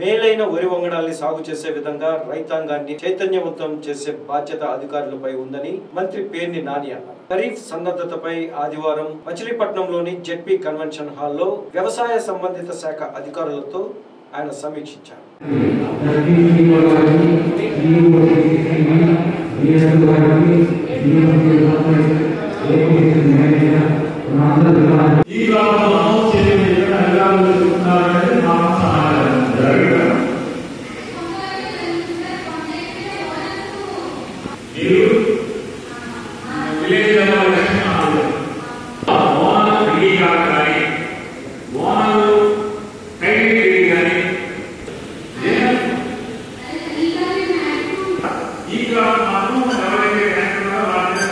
మేలైన వరి వంగడాల్ని సాగు చేసే విధంగా రైతాంగాన్ని చైతన్యవంతం చేసే బాధ్యత అధికారులపై ఉందని మంత్రి పేర్ని నాని అన్నారు ఖరీఫ్ సన్నద్ధతపై ఆదివారం మచిలీపట్నంలోని జెడ్పీ కన్వెన్షన్ హాల్లో వ్యవసాయ సంబంధిత శాఖ అధికారులతో ఆయన సమీక్షించారు ఈ గ్రామంలో నమోదు చేయని విధంగా అధికారులు చెప్తున్నారని మాకు సమాచారం జరగడం మీరు విలేజ్ లెవెల్ ఎలక్షన్ ఆడాలి. ఓనర్ రెడీ కాదు కానీ ఓనర్ టైం రెడీ కానీ ఈ గ్రామం మాత్రం ఎవరైతే చేస్తున్నారో వాళ్ళని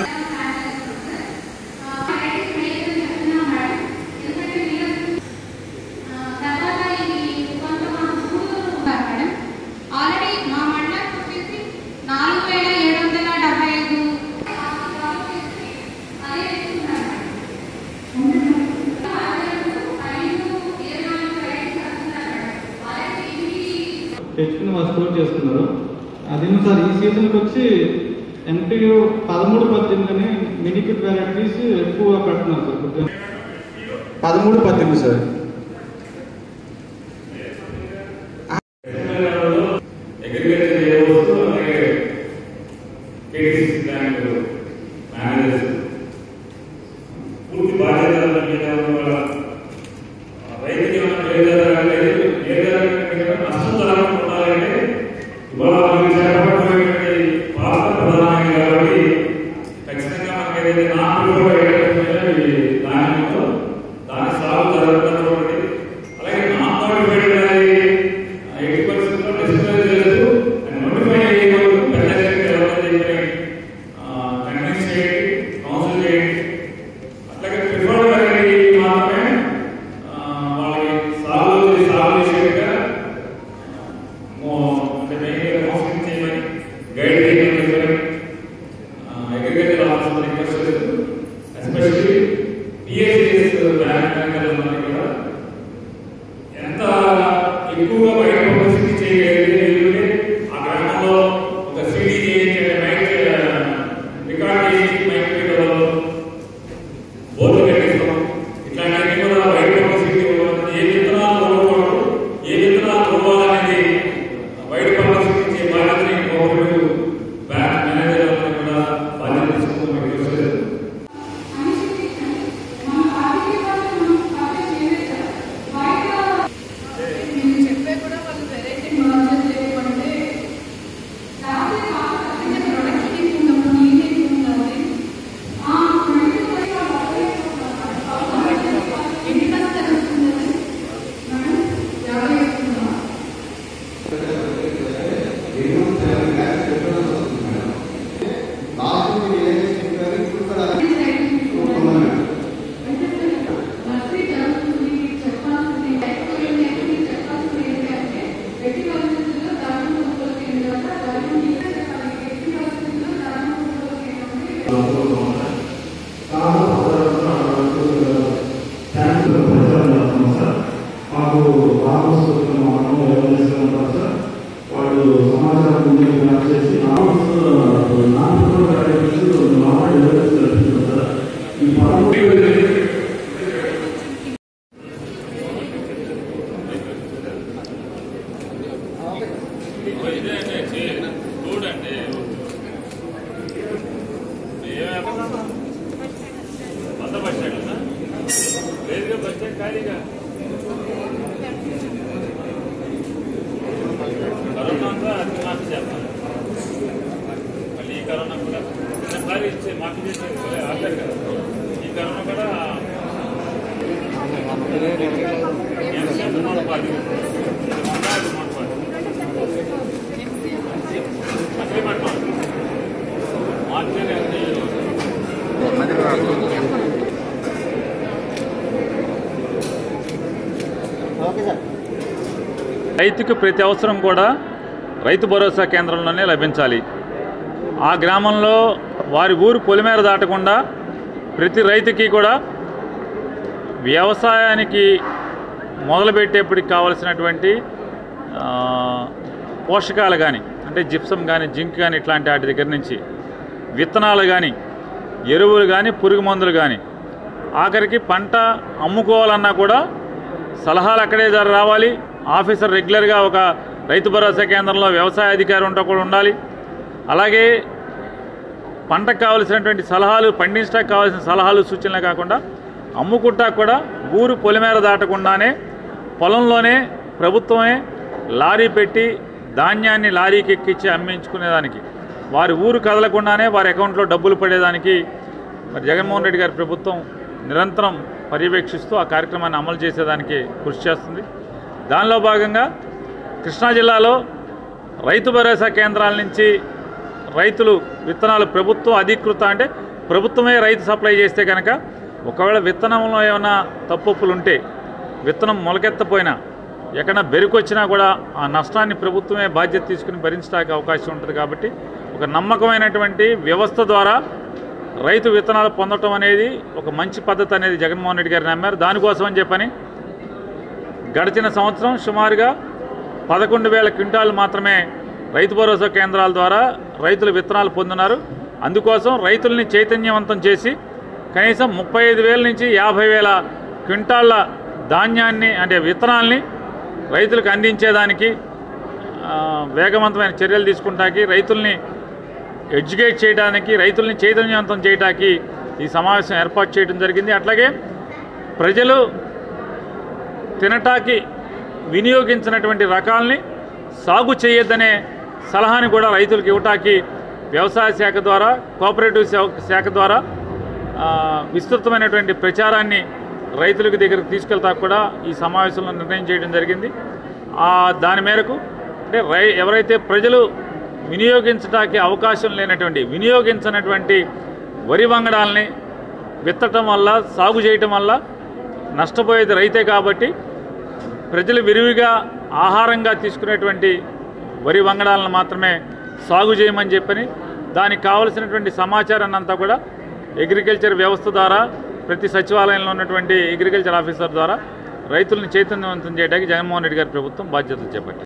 ఆల్రెడీ మా మండలం వచ్చేసి నాలుగు వేల ఏడు వందల డెబ్బై ఐదు తెచ్చుకుని వాళ్ళు స్టోర్ చేసుకున్నారు అదేమో సార్ ఈ సీజన్కి వచ్చి ఎంపీయూ పదమూడు పద్దెనిమిది అని మినికిట్ వెరైటీస్ ఎక్కువ పెడుతున్నారు సార్ కొద్దిగా పదమూడు పద్దెనిమిది సార్ అగ్రికల్చర్ చేయవచ్చు అలాగే కేటీసీ బ్యాంక్ మేనేజర్స్ పూర్తి బాధ్యత మీద ఉన్న వాళ్ళ రైతుకి ఏమైనా ఏ విధంగా లేదు ఏ విధంగా నష్టం జరగకుండా ఉండాలంటే ఇవాళ మనకి చేపట్టబోయేటువంటి పాత్ర ప్రధానమైనది కాబట్టి ఖచ్చితంగా మనకి ఏదైతే నాటుగా దాని దాని సాగు జరగడం ఒకటి అలాగే నాన్ నోటిఫైడ్ అనేది ఎయిటీ పర్సెంట్ లో డిస్ప్లే చేస్తూ నోటిఫై అయ్యేవాళ్ళు పెద్ద ఎవరైతే కన్విన్స్ చేయండి కౌన్సిల్ చేయండి అట్లాగే ప్రిఫర్డ్ వెరైటీ మాత్రమే ఆ, వాళ్ళకి సాగు సాగు చేసేట్టుగా మో- అంటే మెయిన్గా కౌన్సిలింగ్ చేయమని గైడ్ చేయమని చెప్పని అగ్రికల్చర్ ఆఫీసర్ రిక్వెస్ట్ చేస్తూ ఎస్పెషల్లీ పిఎస్సిఎస్ బ్యాంక్ మనకి కూడా ఎంత ఎక్కువగా బయట పబ్లిసిటీ చేయగలిగితే ఆ గ్రామంలో ఒక సిడీ చేయించే మైక్ రికార్డ్ చేసి మైక్ పెట్టడం బోర్డు పెట్టిస్తాం ఇట్లాంటివన్నీ కూడా బయట పబ్లిసిటీ ఏ విత్తనాలు కొనుక్కోవడం ఏ విత్తనాలు కొనుక్కోవాలనేది బయట పబ్లిసిటీ ఇచ్చే బాధ్యతని కోఆపరేటివ్ బ్యాంక్ మేనేజర్ కూడా బాధ్యత తీసుకుంటూ రిక్వెస్ట్ చేస్తున్నాం నేను చెప్పే కూడా వాళ్ళు వెరైటీ మార్చర్ లేకుంటే రాత్రి అంటే ప్రొడక్ట్ ఎక్కువ ఉన్నప్పుడు నీళ్ళు ఎక్కువ ఉండాలి ఆ ప్రొడక్ట్ ఎన్ని కష్టాలు వస్తుంది మేడం యాభై వేసుకుందాం నర్సరీ జరుగుతుంది చెప్పాల్సింది చెప్పాల్సింది ఏంటంటే ఎట్టి పరిస్థితుల్లో దాని కొనుగోలు కేంద్రాలు దాని మీరే చెప్పాలి ఎట్టి పరిస్థితుల్లో దాని కొనుగోలు కేంద్రం మాకు రామస్వరం మనం ఎవరైనా ఉంటారు సార్ వాళ్ళు సమాచారం ముందే గ్రాప్ చేసి నాలుగు సార్ ఈ పదమూడు మళ్ళీ ఈ కరోనా కూడా ఒకసారి ఇచ్చే మాకు చేసేది ఆగారు కదా ఈ కరోనా కూడా ఎంత పార్టీ రైతుకు ప్రతి అవసరం కూడా రైతు భరోసా కేంద్రంలోనే లభించాలి ఆ గ్రామంలో వారి ఊరు పొలిమేర దాటకుండా ప్రతి రైతుకి కూడా వ్యవసాయానికి మొదలుపెట్టేప్పటికి కావలసినటువంటి ఆ, పోషకాలు కానీ అంటే జిప్సం కానీ జింక్ కానీ ఇట్లాంటి వాటి దగ్గర నుంచి విత్తనాలు కానీ ఎరువులు కానీ పురుగు మందులు కానీ ఆఖరికి పంట అమ్ముకోవాలన్నా కూడా సలహాలు అక్కడే జర రావాలి ఆఫీసర్ రెగ్యులర్గా ఒక రైతు భరోసా కేంద్రంలో వ్యవసాయ అధికారి ఉంట కూడా ఉండాలి అలాగే పంటకు కావలసినటువంటి సలహాలు పండించడానికి కావాల్సిన సలహాలు సూచనలే కాకుండా అమ్ముకుంటా కూడా ఊరు పొలిమేర దాటకుండానే పొలంలోనే ప్రభుత్వమే లారీ పెట్టి ధాన్యాన్ని లారీకి ఎక్కించి అమ్మించుకునేదానికి వారి ఊరు కదలకుండానే వారి అకౌంట్లో డబ్బులు పడేదానికి మరి జగన్మోహన్ రెడ్డి గారి ప్రభుత్వం నిరంతరం పర్యవేక్షిస్తూ ఆ కార్యక్రమాన్ని అమలు చేసేదానికి కృషి చేస్తుంది దానిలో భాగంగా కృష్ణా జిల్లాలో రైతు భరోసా కేంద్రాల నుంచి రైతులు విత్తనాలు ప్రభుత్వం అధీకృత అంటే ప్రభుత్వమే రైతు సప్లై చేస్తే కనుక ఒకవేళ విత్తనంలో ఏమైనా తప్పులు ఉంటే విత్తనం మొలకెత్తపోయినా ఎక్కడైనా బెరుకొచ్చినా కూడా ఆ నష్టాన్ని ప్రభుత్వమే బాధ్యత తీసుకుని భరించడానికి అవకాశం ఉంటుంది కాబట్టి ఒక నమ్మకమైనటువంటి వ్యవస్థ ద్వారా రైతు విత్తనాలు పొందటం అనేది ఒక మంచి పద్ధతి అనేది జగన్మోహన్ రెడ్డి గారు నమ్మారు దానికోసం అని చెప్పని గడిచిన సంవత్సరం సుమారుగా పదకొండు వేల క్వింటాలు మాత్రమే రైతు భరోసా కేంద్రాల ద్వారా రైతులు విత్తనాలు పొందున్నారు అందుకోసం రైతుల్ని చైతన్యవంతం చేసి కనీసం ముప్పై ఐదు వేల నుంచి యాభై వేల క్వింటాళ్ళ ధాన్యాన్ని అంటే విత్తనాల్ని రైతులకు అందించేదానికి ఆ, వేగవంతమైన చర్యలు తీసుకుంటానికి రైతుల్ని ఎడ్యుకేట్ చేయడానికి రైతుల్ని చైతన్యవంతం చేయడానికి ఈ సమావేశం ఏర్పాటు చేయడం జరిగింది అట్లాగే ప్రజలు తినటానికి వినియోగించినటువంటి రకాల్ని సాగు చేయొద్దనే సలహాని కూడా రైతులకు ఇవ్వటానికి వ్యవసాయ శాఖ ద్వారా కోఆపరేటివ్ శా- శాఖ ద్వారా ఆ, విస్తృతమైనటువంటి ప్రచారాన్ని రైతులకు దగ్గరకు తీసుకెళ్తా కూడా ఈ సమావేశంలో నిర్ణయం చేయడం జరిగింది ఆ దాని మేరకు అంటే రై ఎవరైతే ప్రజలు వినియోగించడానికి అవకాశం లేనటువంటి వినియోగించినటువంటి వరి వంగడాలని విత్తటం వల్ల సాగు చేయటం వల్ల నష్టపోయేది రైతే కాబట్టి ప్రజలు విరివిగా ఆహారంగా తీసుకునేటువంటి వరి వంగడాలను మాత్రమే సాగు చేయమని చెప్పని దానికి కావలసినటువంటి సమాచారాన్ని అంతా కూడా అగ్రికల్చర్ వ్యవస్థ ద్వారా ప్రతి సచివాలయంలో ఉన్నటువంటి అగ్రికల్చర్ ఆఫీసర్ ద్వారా రైతులను చైతన్యవంతం చేయడానికి జగన్మోహన్ రెడ్డి గారి ప్రభుత్వం బాధ్యతలు చేపట్టింది